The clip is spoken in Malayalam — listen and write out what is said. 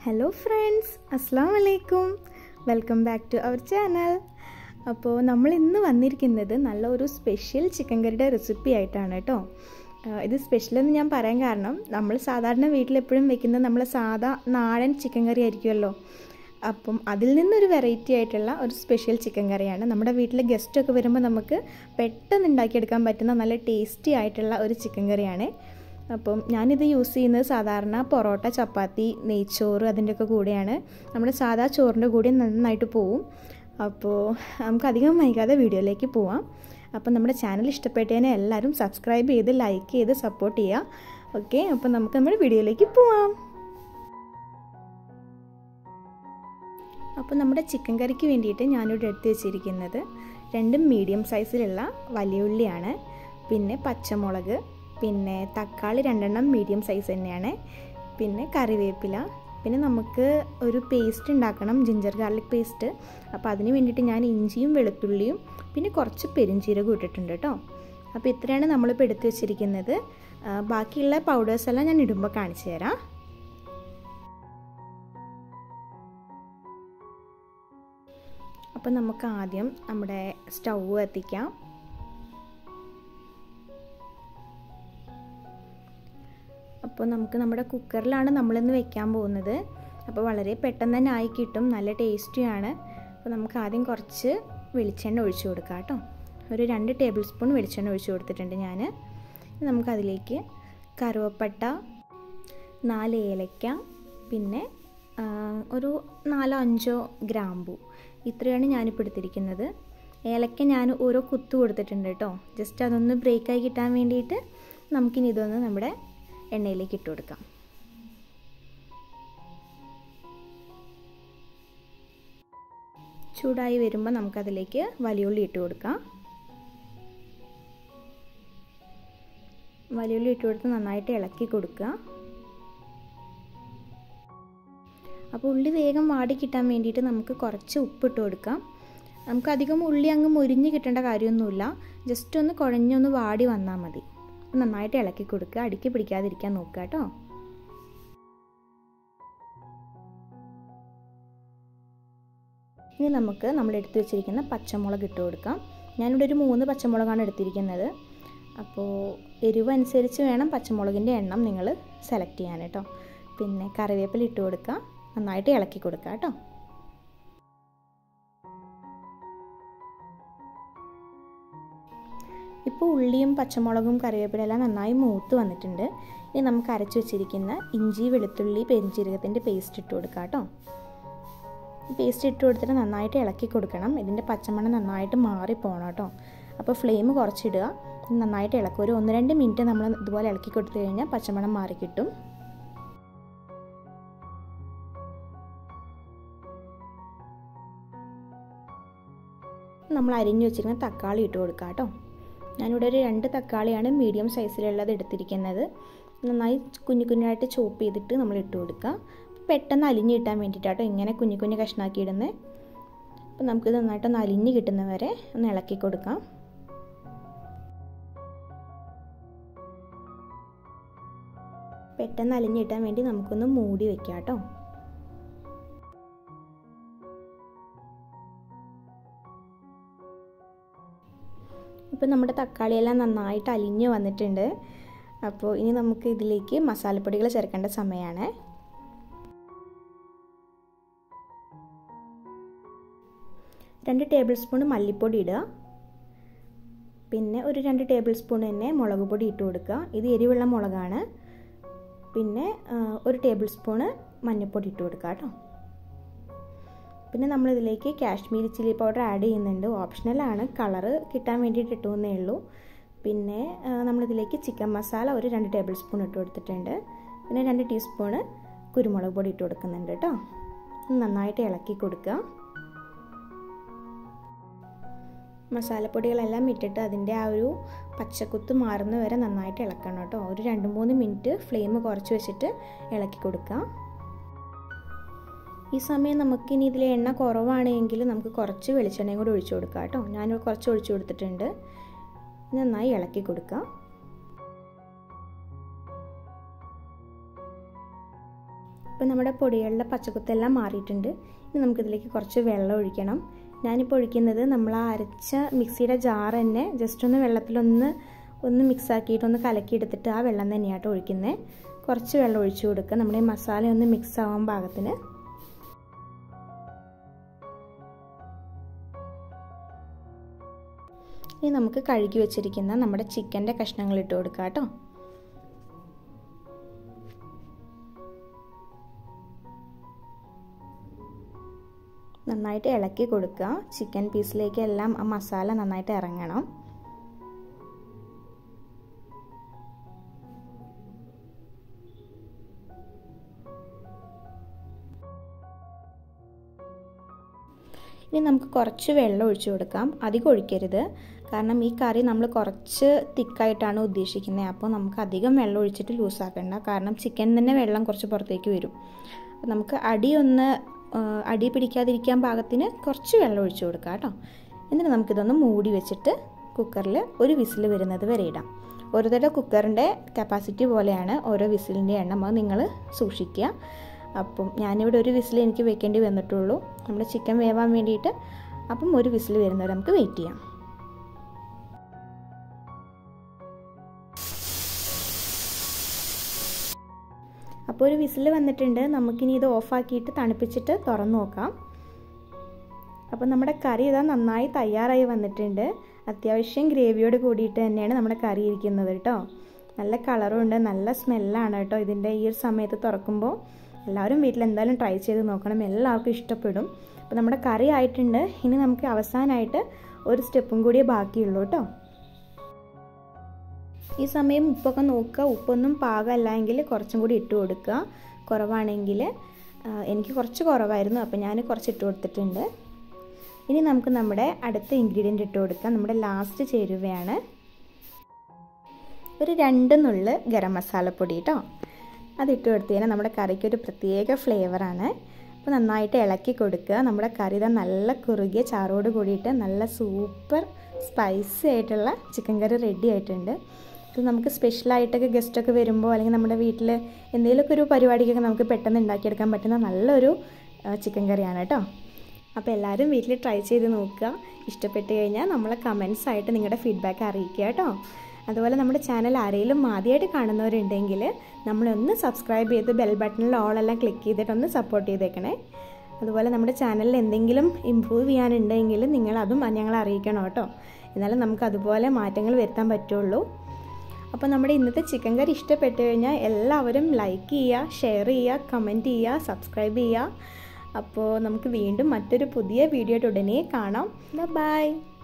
ഹലോ ഫ്രണ്ട്സ് അസ്സാം വലൈക്കും welcome back to our channel അപ്പോൾ നമ്മൾ ഇന്ന് വന്നിരിക്കുന്നത് നല്ല ഒരു സ്പെഷ്യൽ ചിക്കൻ കറിയുടെ റെസിപ്പി ആയിട്ടാണ് കേട്ടോ ആഹ് ഇത് സ്പെഷ്യൽ എന്ന് ഞാൻ പറയാൻ കാരണം നമ്മൾ സാധാരണ വീട്ടിലെപ്പോഴും വെക്കുന്നത് നമ്മൾ സാധാ നാടൻ ചിക്കൻ കറി ആയിരിക്കുമല്ലോ അപ്പം അതിൽ നിന്നൊരു വെറൈറ്റി ആയിട്ടുള്ള ഒരു സ്പെഷ്യൽ ചിക്കൻ കറിയാണ് നമ്മുടെ വീട്ടിലെ ഗസ്റ്റൊക്കെ വരുമ്പോൾ നമുക്ക് പെട്ടെന്ന് ഉണ്ടാക്കിയെടുക്കാൻ പറ്റുന്ന നല്ല ടേസ്റ്റി ആയിട്ടുള്ള ഒരു ചിക്കൻ കറിയാണ് അപ്പം ഞാനിത് യൂസ് ചെയ്യുന്നത് സാധാരണ പൊറോട്ട ചപ്പാത്തി നെയ്ച്ചോറ് അതിൻ്റെയൊക്കെ കൂടെയാണ് നമ്മുടെ സാധാ ചോറിൻ്റെ കൂടെ നന്നായിട്ട് പോവും അപ്പോൾ നമുക്ക് അധികം വൈകാതെ വീഡിയോയിലേക്ക് പോവാം അപ്പം നമ്മുടെ ചാനൽ ഇഷ്ടപ്പെട്ടതിനെ എല്ലാവരും സബ്സ്ക്രൈബ് ചെയ്ത് ലൈക്ക് ചെയ്ത് സപ്പോർട്ട് ചെയ്യുക ഓക്കെ അപ്പം നമുക്ക് നമ്മുടെ വീഡിയോയിലേക്ക് പോവാം അപ്പോൾ നമ്മുടെ ചിക്കൻ കറിക്ക് വേണ്ടിയിട്ട് ഞാനിവിടെ എടുത്ത് വെച്ചിരിക്കുന്നത് രണ്ടും മീഡിയം സൈസിലുള്ള വലിയ ഉള്ളിയാണ് പിന്നെ പച്ചമുളക് പിന്നെ തക്കാളി രണ്ടെണ്ണം മീഡിയം സൈസ് തന്നെയാണ് പിന്നെ കറിവേപ്പില പിന്നെ നമുക്ക് ഒരു പേസ്റ്റ് ഉണ്ടാക്കണം ജിഞ്ചർ ഗാർലിക് പേസ്റ്റ് അപ്പോൾ അതിന് വേണ്ടിയിട്ട് ഞാൻ ഇഞ്ചിയും വെളുത്തുള്ളിയും പിന്നെ കുറച്ച് പെരിഞ്ചീരകം ഇട്ടിട്ടുണ്ട് കേട്ടോ അപ്പോൾ ഇത്രയാണ് നമ്മളിപ്പോൾ എടുത്ത് വെച്ചിരിക്കുന്നത് ബാക്കിയുള്ള പൗഡേഴ്സ് എല്ലാം ഞാൻ ഇടുമ്പോൾ കാണിച്ചു തരാം അപ്പോൾ നമുക്ക് ആദ്യം നമ്മുടെ സ്റ്റൗ എത്തിക്കാം അപ്പോൾ നമുക്ക് നമ്മുടെ കുക്കറിലാണ് നമ്മളിന്ന് വെക്കാൻ പോകുന്നത് അപ്പോൾ വളരെ പെട്ടെന്ന് തന്നെ ആയി കിട്ടും നല്ല ടേസ്റ്റിയാണ് അപ്പോൾ നമുക്ക് ആദ്യം കുറച്ച് വെളിച്ചെണ്ണ ഒഴിച്ചു കൊടുക്കാം കേട്ടോ ഒരു രണ്ട് ടേബിൾ സ്പൂൺ വെളിച്ചെണ്ണ ഒഴിച്ചു കൊടുത്തിട്ടുണ്ട് ഞാൻ നമുക്കതിലേക്ക് കറുവപ്പട്ട നാല് ഏലക്ക പിന്നെ ഒരു നാലോ അഞ്ചോ ഗ്രാമ്പു ഇത്രയാണ് ഞാനിപ്പോൾ എടുത്തിരിക്കുന്നത് ഏലക്ക ഞാൻ ഓരോ കുത്തു കൊടുത്തിട്ടുണ്ട് കേട്ടോ ജസ്റ്റ് അതൊന്ന് ബ്രേക്കായി കിട്ടാൻ വേണ്ടിയിട്ട് നമുക്കിനി ഇതൊന്ന് നമ്മുടെ എണ്ണയിലേക്ക് ഇട്ട് കൊടുക്കാം ചൂടായി വരുമ്പോൾ നമുക്കതിലേക്ക് വലിയുള്ളി ഇട്ട് കൊടുക്കാം വലിയുള്ളി ഇട്ട് കൊടുത്ത് നന്നായിട്ട് ഇളക്കി കൊടുക്കുക അപ്പോൾ ഉള്ളി വേഗം വാടി കിട്ടാൻ വേണ്ടിയിട്ട് നമുക്ക് കുറച്ച് ഉപ്പിട്ട് കൊടുക്കാം നമുക്ക് അധികം ഉള്ളി അങ്ങ് മുരിഞ്ഞ് കിട്ടേണ്ട കാര്യമൊന്നുമില്ല ജസ്റ്റ് ഒന്ന് കുഴഞ്ഞൊന്ന് വാടി വന്നാൽ മതി നന്നായിട്ട് ഇളക്കി കൊടുക്കുക അടുക്കി പിടിക്കാതിരിക്കാൻ നോക്കുക കേട്ടോ ഇനി നമുക്ക് നമ്മൾ എടുത്തു വെച്ചിരിക്കുന്ന പച്ചമുളക് ഇട്ട് കൊടുക്കാം ഞാനിവിടെ ഒരു മൂന്ന് പച്ചമുളകാണ് എടുത്തിരിക്കുന്നത് അപ്പോൾ എരിവ് അനുസരിച്ച് വേണം പച്ചമുളകിൻ്റെ എണ്ണം നിങ്ങൾ സെലക്ട് ചെയ്യാൻ കേട്ടോ പിന്നെ കറിവേപ്പില ഇട്ട് കൊടുക്കുക നന്നായിട്ട് ഇളക്കി കൊടുക്കുക കേട്ടോ ഇപ്പോൾ ഉള്ളിയും പച്ചമുളകും കറിവേപ്പിലെല്ലാം നന്നായി മൂത്ത് വന്നിട്ടുണ്ട് ഇനി നമുക്ക് അരച്ച് വെച്ചിരിക്കുന്ന ഇഞ്ചി വെളുത്തുള്ളി പെരിഞ്ചീരകത്തിൻ്റെ പേസ്റ്റ് ഇട്ട് കൊടുക്കാം കേട്ടോ പേസ്റ്റ് ഇട്ട് കൊടുത്തിട്ട് നന്നായിട്ട് ഇളക്കി കൊടുക്കണം ഇതിൻ്റെ പച്ചമണം നന്നായിട്ട് മാറി പോകണം കേട്ടോ അപ്പോൾ ഫ്ലെയിം കുറച്ചിടുക നന്നായിട്ട് ഇളക്കുക ഒരു ഒന്ന് രണ്ട് മിനിറ്റ് നമ്മൾ ഇതുപോലെ ഇളക്കി കൊടുത്തു കഴിഞ്ഞാൽ പച്ചമണം മാറി കിട്ടും നമ്മൾ അരിഞ്ഞു വെച്ചിരിക്കുന്ന തക്കാളി ഇട്ട് കൊടുക്കാം കേട്ടോ ഞാനിവിടെ ഒരു രണ്ട് തക്കാളിയാണ് മീഡിയം സൈസിലുള്ളത് എടുത്തിരിക്കുന്നത് നന്നായി കുഞ്ഞു കുഞ്ഞായിട്ട് ചോപ്പ് ചെയ്തിട്ട് നമ്മൾ ഇട്ട് കൊടുക്കുക പെട്ടെന്ന് അലിഞ്ഞ് കിട്ടാൻ വേണ്ടിയിട്ടാട്ടോ ഇങ്ങനെ കുഞ്ഞു കുഞ്ഞു കഷ്ണാക്കി ഇടുന്നത് അപ്പോൾ നമുക്കിത് നന്നായിട്ടൊന്ന് അലിഞ്ഞ് കിട്ടുന്നവരെ ഒന്ന് ഇളക്കി കൊടുക്കാം പെട്ടെന്ന് അലിഞ്ഞ് കിട്ടാൻ വേണ്ടി നമുക്കൊന്ന് മൂടി വെക്കാം കേട്ടോ ഇപ്പം നമ്മുടെ തക്കാളിയെല്ലാം നന്നായിട്ട് അലിഞ്ഞ് വന്നിട്ടുണ്ട് അപ്പോൾ ഇനി നമുക്ക് ഇതിലേക്ക് മസാലപ്പൊടികൾ ചേർക്കേണ്ട സമയമാണ് രണ്ട് ടേബിൾ സ്പൂൺ മല്ലിപ്പൊടി ഇടുക പിന്നെ ഒരു രണ്ട് ടേബിൾ സ്പൂൺ തന്നെ മുളക് പൊടി ഇട്ട് കൊടുക്കുക ഇത് എരിവുള്ള മുളകാണ് പിന്നെ ഒരു ടേബിൾ സ്പൂണ് മഞ്ഞൾപ്പൊടി ഇട്ട് കൊടുക്കുക കേട്ടോ പിന്നെ നമ്മളിതിലേക്ക് കാശ്മീരി ചില്ലി പൗഡർ ആഡ് ചെയ്യുന്നുണ്ട് ഓപ്ഷണലാണ് കളറ് കിട്ടാൻ വേണ്ടിയിട്ട് ഇട്ടുവെന്നേ ഉള്ളൂ പിന്നെ നമ്മളിതിലേക്ക് ചിക്കൻ മസാല ഒരു രണ്ട് ടേബിൾ സ്പൂൺ ഇട്ട് കൊടുത്തിട്ടുണ്ട് പിന്നെ രണ്ട് ടീസ്പൂണ് കുരുമുളക് പൊടി ഇട്ട് കൊടുക്കുന്നുണ്ട് കേട്ടോ നന്നായിട്ട് ഇളക്കി കൊടുക്കുക മസാലപ്പൊടികളെല്ലാം ഇട്ടിട്ട് അതിൻ്റെ ആ ഒരു പച്ചക്കുത്ത് മാറുന്ന വരെ നന്നായിട്ട് ഇളക്കണം കേട്ടോ ഒരു രണ്ട് മൂന്ന് മിനിറ്റ് ഫ്ലെയിം കുറച്ച് വെച്ചിട്ട് ഇളക്കി കൊടുക്കുക ഈ സമയം നമുക്ക് ഇനി ഇതിൽ എണ്ണ കുറവാണെങ്കിൽ നമുക്ക് കുറച്ച് വെളിച്ചെണ്ണയും കൂടി ഒഴിച്ചു കൊടുക്കാം കേട്ടോ ഞാൻ കുറച്ച് ഒഴിച്ചു കൊടുത്തിട്ടുണ്ട് നന്നായി ഇളക്കി കൊടുക്കുക അപ്പോൾ നമ്മുടെ പൊടികളുടെ പച്ചക്കുത്തെല്ലാം മാറിയിട്ടുണ്ട് ഇനി നമുക്കിതിലേക്ക് കുറച്ച് വെള്ളം ഒഴിക്കണം ഞാനിപ്പോൾ ഒഴിക്കുന്നത് നമ്മൾ ആ അരച്ച മിക്സിയുടെ ജാർ തന്നെ ജസ്റ്റ് ഒന്ന് വെള്ളത്തിലൊന്ന് ഒന്ന് മിക്സ് ആക്കിയിട്ട് ഒന്ന് കലക്കിയെടുത്തിട്ട് ആ വെള്ളം തന്നെയാട്ടോ ഒഴിക്കുന്നത് കുറച്ച് വെള്ളം ഒഴിച്ചു കൊടുക്കുക നമ്മുടെ ഈ മസാല ഒന്ന് മിക്സ് ആവാൻ പാകത്തിന് ഇനി നമുക്ക് കഴുകി വെച്ചിരിക്കുന്ന നമ്മുടെ ചിക്കൻ്റെ കഷ്ണങ്ങൾ ഇട്ട് കൊടുക്കാം കേട്ടോ നന്നായിട്ട് ഇളക്കി കൊടുക്കുക ചിക്കൻ പീസിലേക്ക് എല്ലാം ആ മസാല നന്നായിട്ട് ഇറങ്ങണം ഇനി നമുക്ക് കുറച്ച് വെള്ളം ഒഴിച്ചു കൊടുക്കാം അധികം ഒഴിക്കരുത് കാരണം ഈ കറി നമ്മൾ കുറച്ച് തിക്കായിട്ടാണ് ഉദ്ദേശിക്കുന്നത് അപ്പോൾ നമുക്ക് അധികം വെള്ളം ഒഴിച്ചിട്ട് ലൂസാക്കണ്ട കാരണം ചിക്കൻ തന്നെ വെള്ളം കുറച്ച് പുറത്തേക്ക് വരും നമുക്ക് അടി ഒന്ന് അടി പിടിക്കാതിരിക്കാൻ പാകത്തിന് കുറച്ച് വെള്ളം ഒഴിച്ചു കൊടുക്കാം കേട്ടോ എന്നിട്ട് നമുക്കിതൊന്ന് മൂടി വെച്ചിട്ട് കുക്കറിൽ ഒരു വിസിൽ വരുന്നത് വരെ ഇടാം ഓരോരുത്തരുടെ കുക്കറിൻ്റെ കപ്പാസിറ്റി പോലെയാണ് ഓരോ വിസിലിൻ്റെ എണ്ണം അത് നിങ്ങൾ സൂക്ഷിക്കുക അപ്പം ഞാനിവിടെ ഒരു വിസിൽ എനിക്ക് വെക്കേണ്ടി വന്നിട്ടുള്ളൂ നമ്മുടെ ചിക്കൻ വേവാൻ വേണ്ടിയിട്ട് അപ്പം ഒരു വിസിൽ വരുന്നവരെ നമുക്ക് വെയിറ്റ് ചെയ്യാം അപ്പോൾ ഒരു വിസിൽ വന്നിട്ടുണ്ട് നമുക്കിനി ഇത് ഓഫാക്കിയിട്ട് തണുപ്പിച്ചിട്ട് തുറന്നു നോക്കാം അപ്പോൾ നമ്മുടെ കറി ഇതാ നന്നായി തയ്യാറായി വന്നിട്ടുണ്ട് അത്യാവശ്യം ഗ്രേവിയോട് കൂടിയിട്ട് തന്നെയാണ് നമ്മുടെ കറി ഇരിക്കുന്നത് കേട്ടോ നല്ല കളറും ഉണ്ട് നല്ല സ്മെല്ലാണ് കേട്ടോ ഇതിൻ്റെ ഈ ഒരു സമയത്ത് തുറക്കുമ്പോൾ എല്ലാവരും വീട്ടിൽ എന്തായാലും ട്രൈ ചെയ്ത് നോക്കണം എല്ലാവർക്കും ഇഷ്ടപ്പെടും അപ്പോൾ നമ്മുടെ കറി ആയിട്ടുണ്ട് ഇനി നമുക്ക് അവസാനമായിട്ട് ഒരു സ്റ്റെപ്പും കൂടിയേ ബാക്കിയുള്ളൂ കേട്ടോ ഈ സമയം ഉപ്പൊക്കെ നോക്കുക ഉപ്പൊന്നും പാകമല്ല എങ്കിൽ കുറച്ചും കൂടി ഇട്ട് കൊടുക്കുക കുറവാണെങ്കിൽ എനിക്ക് കുറച്ച് കുറവായിരുന്നു അപ്പോൾ ഞാൻ കുറച്ച് ഇട്ട് കൊടുത്തിട്ടുണ്ട് ഇനി നമുക്ക് നമ്മുടെ അടുത്ത ഇൻഗ്രീഡിയൻ്റ് ഇട്ട് കൊടുക്കാം നമ്മുടെ ലാസ്റ്റ് ചേരുവയാണ് ഒരു രണ്ട് നുള്ള് ഗരം മസാലപ്പൊടി കേട്ടോ അതിട്ട് കൊടുത്തു കഴിഞ്ഞാൽ നമ്മുടെ കറിക്ക് ഒരു പ്രത്യേക ഫ്ലേവറാണ് അപ്പോൾ നന്നായിട്ട് ഇളക്കി കൊടുക്കുക നമ്മുടെ കറി ഇതാ നല്ല കുറുകിയ ചാറോട് കൂടിയിട്ട് നല്ല സൂപ്പർ സ്പൈസി ആയിട്ടുള്ള ചിക്കൻ കറി റെഡി ആയിട്ടുണ്ട് ഇത് നമുക്ക് സ്പെഷ്യലായിട്ടൊക്കെ ഗസ്റ്റൊക്കെ വരുമ്പോൾ അല്ലെങ്കിൽ നമ്മുടെ വീട്ടിൽ എന്തെങ്കിലുമൊക്കെ ഒരു പരിപാടിക്കൊക്കെ നമുക്ക് പെട്ടെന്ന് ഉണ്ടാക്കിയെടുക്കാൻ പറ്റുന്ന നല്ലൊരു ചിക്കൻ കറിയാണ് കേട്ടോ അപ്പോൾ എല്ലാവരും വീട്ടിൽ ട്രൈ ചെയ്ത് നോക്കുക ഇഷ്ടപ്പെട്ട് കഴിഞ്ഞാൽ നമ്മളെ കമൻസ് ആയിട്ട് നിങ്ങളുടെ ഫീഡ്ബാക്ക് അറിയിക്കുക കേട്ടോ അതുപോലെ നമ്മുടെ ചാനൽ ആരെങ്കിലും ആദ്യമായിട്ട് കാണുന്നവരുണ്ടെങ്കിൽ നമ്മളൊന്ന് സബ്സ്ക്രൈബ് ചെയ്ത് ബെൽ ബട്ടണിൽ ഓളെല്ലാം ക്ലിക്ക് ചെയ്തിട്ടൊന്ന് സപ്പോർട്ട് ചെയ്തേക്കണേ അതുപോലെ നമ്മുടെ ചാനലിൽ എന്തെങ്കിലും ഇമ്പ്രൂവ് ചെയ്യാനുണ്ടെങ്കിൽ നിങ്ങളതും ഞങ്ങളെ അറിയിക്കണം കേട്ടോ എന്നാലും നമുക്ക് അതുപോലെ മാറ്റങ്ങൾ വരുത്താൻ പറ്റുള്ളൂ അപ്പോൾ നമ്മുടെ ഇന്നത്തെ ചിക്കൻ കറി ഇഷ്ടപ്പെട്ടു കഴിഞ്ഞാൽ എല്ലാവരും ലൈക്ക് ചെയ്യുക ഷെയർ ചെയ്യുക കമൻറ്റ് ചെയ്യുക സബ്സ്ക്രൈബ് ചെയ്യുക അപ്പോൾ നമുക്ക് വീണ്ടും മറ്റൊരു പുതിയ വീഡിയോ ഉടനെ കാണാം ബൈ